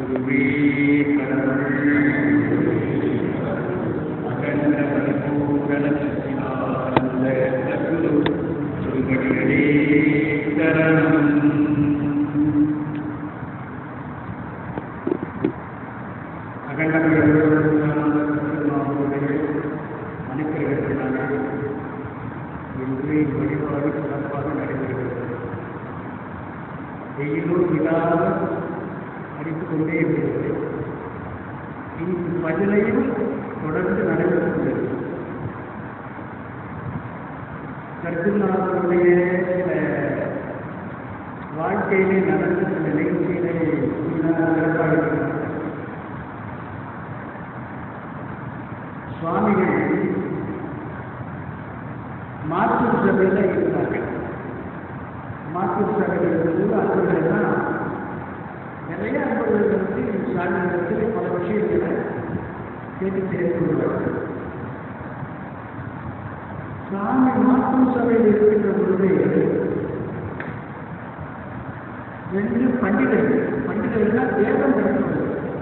குருவே கடவுள் அகண்ட பரிபூரண சச்சிதானந்த சத்குரு திருவடிகளே சரணம் அகண்ட மணிப்பிரகத்தினால இன்று வழிபாடு சிறப்பாக நடைபெறுகிறது வெயிலும் விடாமல் அடித்துக் கொண்டே இருக்கிறது இனி பஜனையும் தொடர்ந்து நடைபெறுகிறது கருத்துநாதனுடைய சில வாழ்க்கையிலே நடந்த சில நிகழ்ச்சிகளை சிறப்பாக சுவாமிகள் மாற்று சபையில் இருந்தார்கள் மாற்று சபையில் இருந்தது அன்பர்கள் தான் நிறைய அன்பர்கள் வந்து சாமியிடத்தில் பல விஷயங்களை கேட்டு தெரிந்து கொள்வார்கள் சாமி மாற்று சபையில் இருக்கின்ற பொழுது ரெண்டு பண்டிகைகள் பண்டிகைகள்னா தேவம் நடத்துவது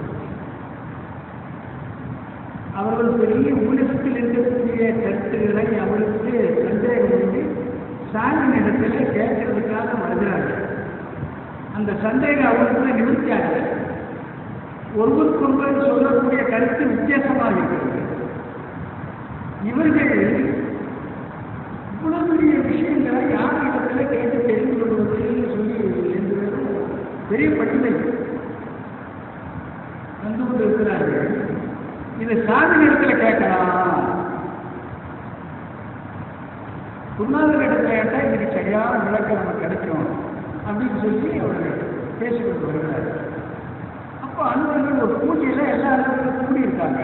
அவர்கள் பெரிய உலகத்தில் இருக்கக்கூடிய கருத்துக்களை அவருக்கு சந்தேகம் வந்து சாமியின் இடத்துல கேட்கறதுக்காக வருகிறார்கள் அந்த சந்தேகம் அவருக்கு நிவர்த்தி ஆகல ஒருவருக்கொருவர் சொல்லக்கூடிய கருத்து வித்தியாசமாக இருக்கிறது இவர்கள் இவ்வளவு பெரிய விஷயங்களை யார் இடத்துல கேட்டு தெரிந்து கொள்வதுன்னு சொல்லி ரெண்டு பேரும் பெரிய பட்டியலை வந்து கொண்டு இருக்கிறார்கள் இது சாமி இடத்துல கேட்கலாம் குருநாதர் இடத்துல கேட்டால் இதுக்கு சரியான விளக்கம் நமக்கு கிடைக்கும் அப்படின்னு சொல்லி அவர் பேசிக்கொண்டு வருகிறார் அப்போ அன்பர்கள் ஒரு பூஜையில் எல்லா இடத்துலையும் கூடியிருக்காங்க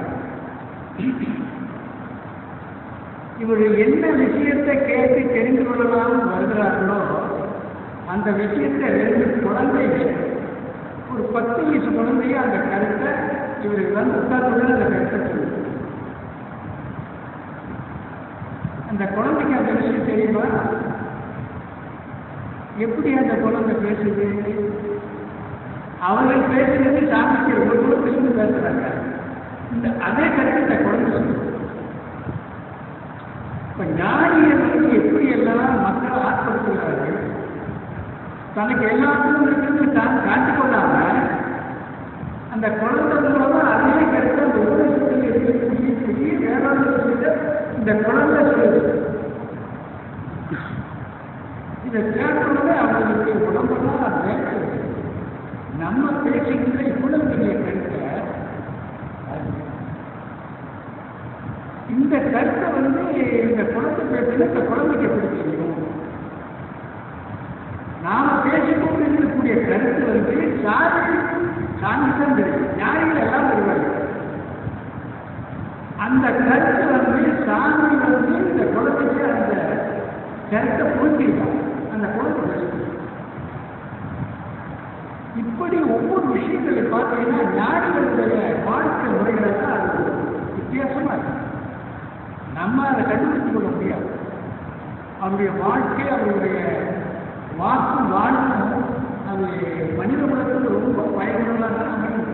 இவர் என்ன விஷயத்தை கேட்டு தெரிந்து கொள்ளலாம்னு வருகிறார்களோ அந்த விஷயத்தை ரெண்டு குழந்தைகள் ஒரு பத்து வயசு குழந்தைய அந்த கருத்தை இவருக்கு வந்து உட்கார்ந்து அந்த கருத்தை சொல்லுது அந்த குழந்தைக்கு அந்த விஷயம் தெரியுமா எப்படி அந்த குழந்தை பேசுது அவர்கள் பேசுறது சாமிக்கு ரொம்ப தூரத்திலிருந்து பேசுறாங்க இந்த அதே கருத்து இந்த குழந்தை சொல்லுது இப்ப ஞானியர் வந்து எப்படி எல்லாம் மக்களை ஆட்படுத்துகிறார்கள் தனக்கு எல்லாத்துக்கும் இருக்கிறது தான் காட்டிக் கொள்ளாம அந்த குழந்தை மூலமா அதே கருத்து அந்த உலகத்தில் இருக்கக்கூடிய பெரிய வேளாண் விஷயத்தை இந்த குழந்தை சொல்லுது இதை கேட்டவுடனே அவங்களுக்கு உடம்பெல்லாம் வேர்க்குது. நம்ம பேசுகின்ற இவ்வளவு பெரிய கருத்தை இந்த கருத்தை வந்து இந்த குழந்தை பேசுறது இந்த குழந்தைக்கு எப்படி தெரியும் நாம பேசிக்கொண்டு இருக்கக்கூடிய கருத்து வந்து சாமி சாமி தான் தெரியும் ஞானிகள் எல்லாம் வருவார்கள் அந்த கருத்து வந்து சாமி வந்து இந்த குழந்தைக்கு அந்த கருத்தை பூர்த்திருக்காங்க அந்த குழந்தை பேசுது இப்படி ஒவ்வொரு விஷயங்களை பார்த்தீங்கன்னா ஞானிகளுடைய வாழ்க்கை முறைகளை தான் அது வித்தியாசமா இருக்கு நம்ம அதை கண்டுபிடித்துக் கொள்ள முடியாது அவருடைய வாழ்க்கை அவருடைய வாக்கும் வாழ்க்கும் அது மனித குலத்துக்கு ரொம்ப பயனுள்ளதாக அமைகிறது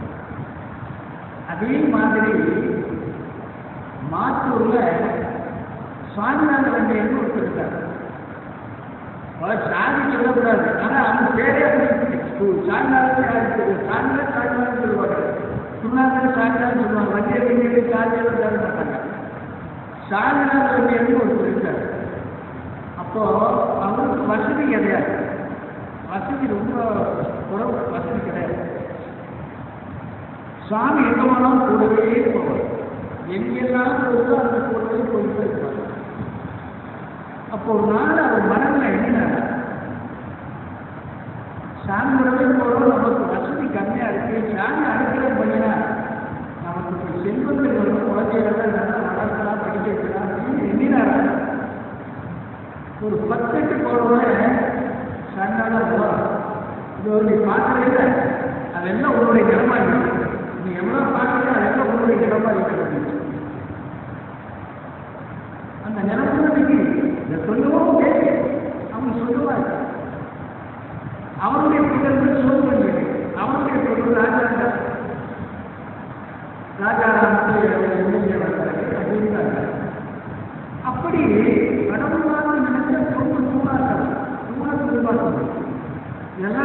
அதே மாதிரி மாத்தூர்ல சுவாமிநாத ரெண்டு ஒருத்தர் இருக்கார் அவர் சாமி சொல்லக்கூடாது ஆனா அவங்க பேரே சாமிநாதன் சாமிநாதன் சாமிநாதன் சொல்லுவாங்க சுண்ணாதன் சாமிநாதன் சொல்லுவாங்க வண்டிய வெண்ணியை சாமியாலும் தர மாட்டாங்க சாமிநாதன் ரெண்டு ஒருத்தர் இருக்கார் அப்போ அவருக்கு வசதி கிடையாது வசதி ரொம்ப குறைவு வசதி கிடையாது சாமி எங்க போனாலும் கூடவே போவார் எங்கெல்லாம் போகுதோ அந்த கூடவே போயிட்டே இருப்பார் அப்போ ஒரு நாள் அவர் மனதில் எண்ணினார் சாமியோடவே போகிறோம் நமக்கு வசதி கம்மியா இருக்கு சாமி அனுகிரகம் பண்ணினா நமக்கு இப்போ செல்வங்கள் வரும் குழந்தைகள் நல்லா வளர்க்கலாம் படிக்க வைக்கலாம் அப்படின்னு எண்ணினாரா ஒரு பத்துக்கு போறவங்க சண்டால போறான் இது நீ பார்க்கறதில்ல அதெல்லாம் உன்னுடைய நிலமா இருக்கு நீ எவ்வளவு பார்க்கறது அதெல்லாம் உன்னுடைய நிலமா இருக்கிறது அந்த நிலமுறைக்கு இதை சொல்லவும் பேசு அவன் சொல்லுவார் அவருடைய புகழ்ந்து சொல்வது அவருடைய புகழ் ராஜா எம்எல்ஏ வந்தாரு அப்படின்னாங்க அப்படி கடவுளாக நினைச்ச ரொம்ப தூணா இருக்காங்க தூணா தூணா எல்லா